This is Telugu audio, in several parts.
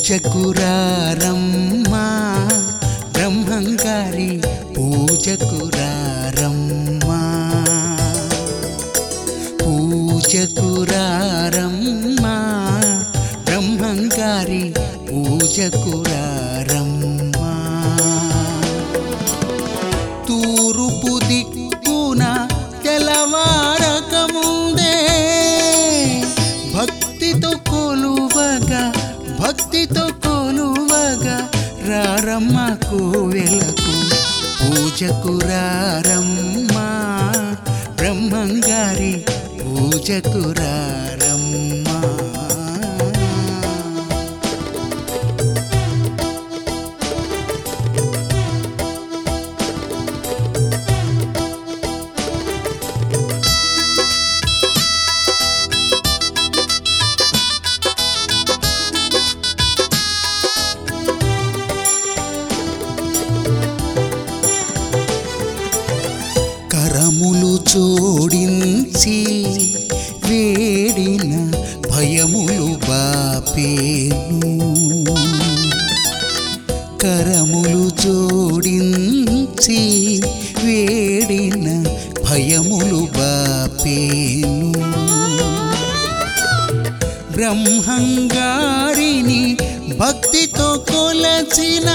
పూజకురారమ్మా బ్రహ్మంగారి పూజకురారమ్మా పూజకురారమ్మా బ్రహ్మంగారి పూజకురారమ్మా తూరుపు దిక్కున తెలవారకముందే భక్తితో కొలువగా భక్తితో కొలువగా రారమ్మ కోవెలకు పూజకు రారమ్మా బ్రహ్మంగారి పూజకు రారమ్మా కరములు జోడించి వేడిన భయములు బాపేను కరములు జోడించి వేడిన భయములు బాపేను బ్రహ్మంగారిని భక్తితో కొలచిన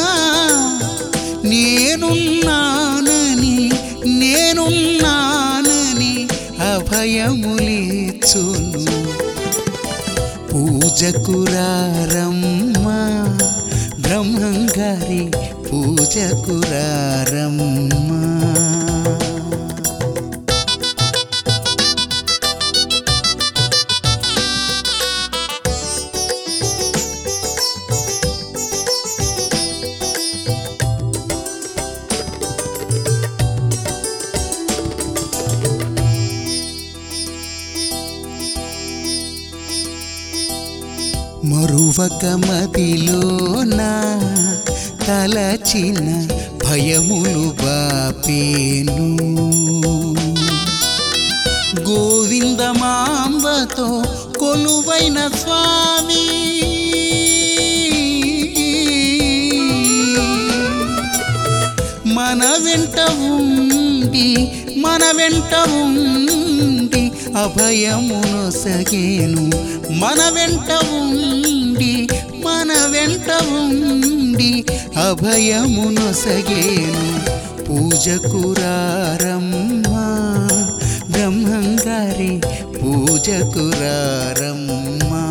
నేనున్నానని నేనున్నానని అభయములిచును పూజకురారమ్మా బ్రహ్మంగారి పూజకురారమ్మా మరువక మదిలోన తలచిన భయములు బాపేను గోవిందమాంబతో కొలువైన స్వామి మన వెంట ఉండి మన వెంట ఉండి అభయమును సగేను మన వెంట ఉండి మన వెంట ఉండి అభయమును సగేను పూజకురారమ్మా బ్రహ్మంగారి పూజకురారమ్మా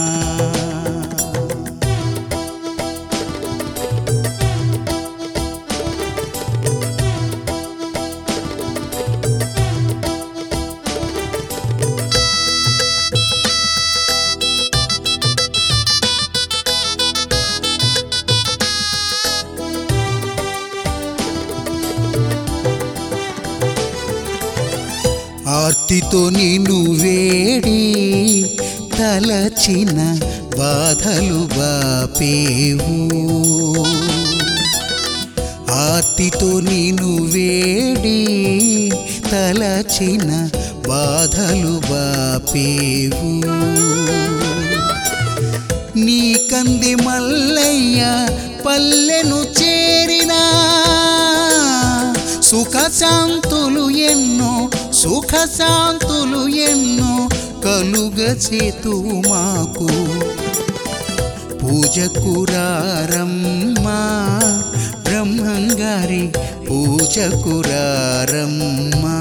ఆర్తితో నిన్ను వేడి తలచిన బాధలు బాపేవు ఆర్తితో నిన్ను వేడి తలచిన బాధలు బాపేవు నీ కంది మల్లయ్య పల్లెను చేరినా సుఖ శాంతులు ఎన్నో సుఖ శాంతులు ఎన్నో కలుగ చేతు మాకు పూజకురారమ్మా బ్రహ్మంగారి పూజకురారమ్మా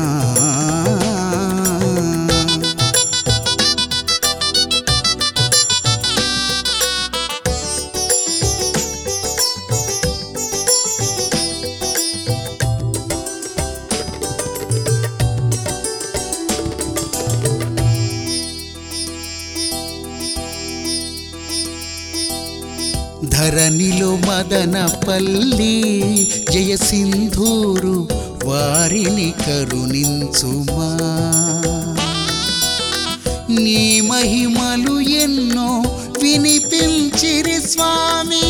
ధరణిలో మదనపల్లి జయసింధూరు వారిని కరుణించుమా నీ మహిమలు ఎన్నో వినిపించిరి స్వామి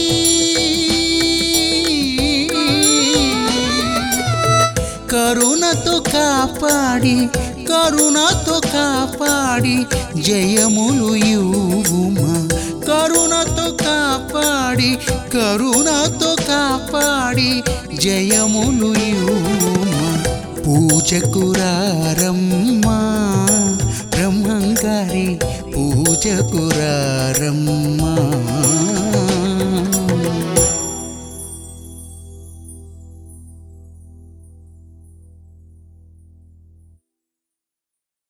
కరుణతో కాపాడి కరుణతో కాపాడి జయములు యువుమా కరుణతో కాపాడి కరుణతో కాపాడి జయములు ఇవ్వుమా పూజకురారమ్మా బ్రహ్మంగారి పూజకురారమ్మా